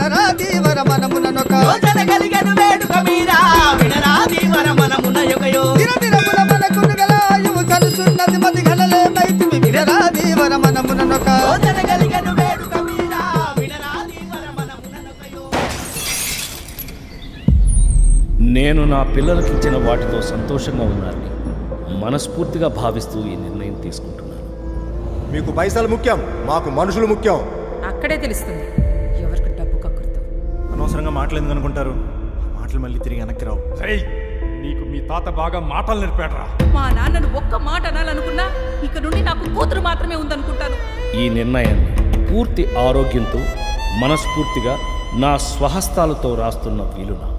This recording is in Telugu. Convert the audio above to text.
వినరా దీవర మనముననొక యోచన కలిగను వేడుక మీద వినరాది వరమనమున యొకయో దినదినమున మనకును గలాయువు కలుసున్నది మది గలలే మైతివి వినరా దీవర మనముననొక యోచన కలిగను వేడుక మీద వినరాది వరమనమున యొకయో నేను నా పిల్లలకి ఇచ్చిన వాటితో సంతోషంగా ఉన్నారని మనస్ఫూర్తిగా భావిస్తూ ఈ నిర్ణయం తీసుకుంటున్నాను మీకు పైసలు ముఖ్యం మాకు మనుషులు ముఖ్యం అక్కడే తెలుస్తుంది ఎవరికి డబ్బు కక్కుర్తో అనవసరంగా మాటలు ఎందుకు అనుకుంటారు ఆ మాటలు మళ్ళీ తిరిగి వెనక్కి రావు రేయ్ నీకు మీ తాత బాగా మాటలు నేర్పాడరా మా నాన్నను ఒక్క మాట అనాలనుకున్నా ఇక నుండి నాకు కూతురు మాత్రమే ఉందనుకుంటాను ఈ నిర్ణయాన్ని పూర్తి ఆరోగ్యంతో మనస్ఫూర్తిగా నా స్వహస్తాలతో రాస్తున్న వీలున